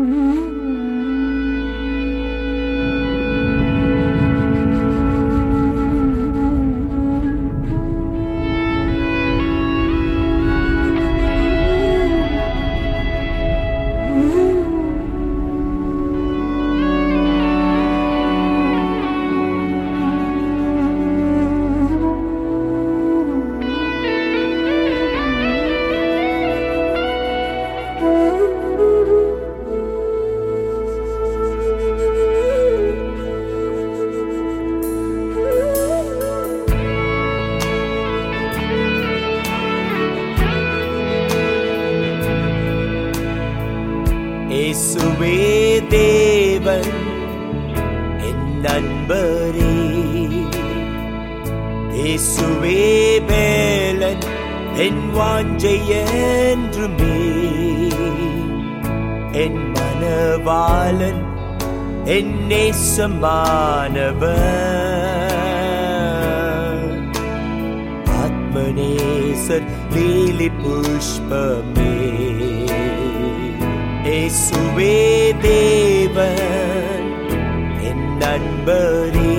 இயேசுவே தேவன் என் நண்பரே இயேசுவே பேலன் என் வாஞ்சை என்றுமே என் மனவாளன் என் நேசமானவர் ஆத்மநேசர் லீலி புஷ்பமே இயேசுவே தேவன் என் நண்பரே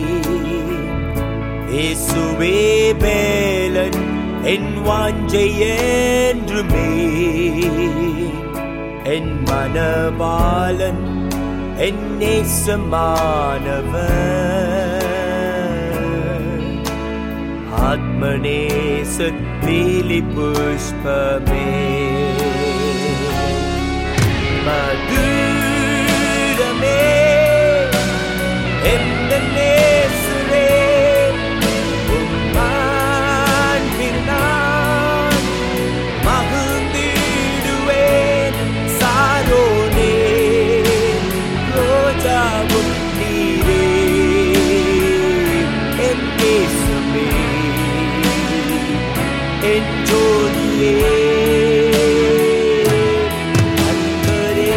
இயேசுவே பேலன் என் வாஞ்சை என்றுமே என் மனவாளன் என் நேசமானவர் ஆத்மநேசத் லீலி புஷ்பமே மதுரமே எந்த நேசரே உம்மான்பில் நான் மகிழ்ந்திடுவேன் சாரோனே ரோஜாவும் நீரே என் நேசமே என் ஜோதியே அன்பரே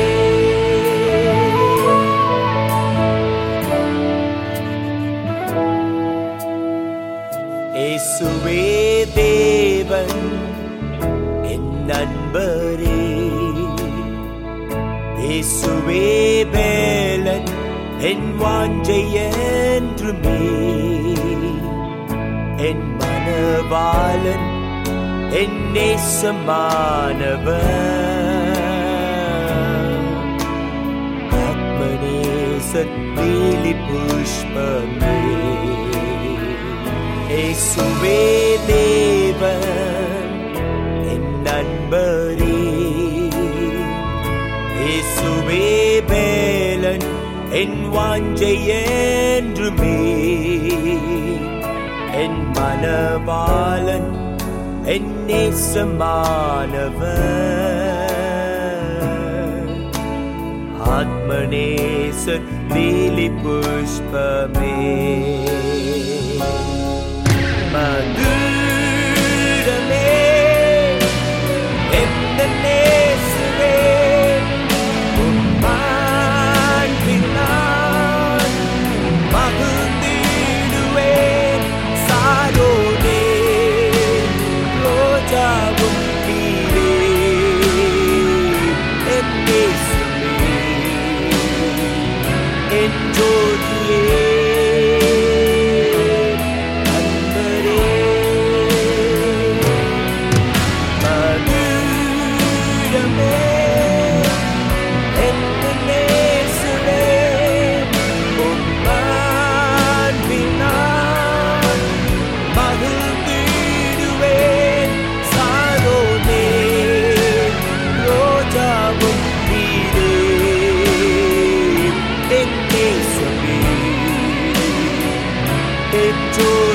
இயேசுவே தேவன் என் நண்பரே இயேசுவே பேலன் என் வாஞ்சை என்றுமே என் மனவாளன் என் நேசமானவர் ஆத்மநேசத் லீலி புஷ்பமே இயேசுவே தேவன் என் நண்பரே இயேசுவே பேலன் என் வாஞ்சை என்றுமே என் மனவாளன் என் நேசமானவர் ஆத்மநேசர் லீலி புஷ்பமே மதுரமே எந்த நேசரே உம்மான்பில் நான் மகிழ்ந்திடுவேன் சாரோனே ரோஜாவும் நீரே என் நேசமே என் ஜோதியே அன்பரே மதுரமே என் நேசரே உம்மான்பில் நான் மகிழ்ந்திடுவேன் சாரோனே ரோஜாவும் நீரே என் நேசமே என் ஜோதியே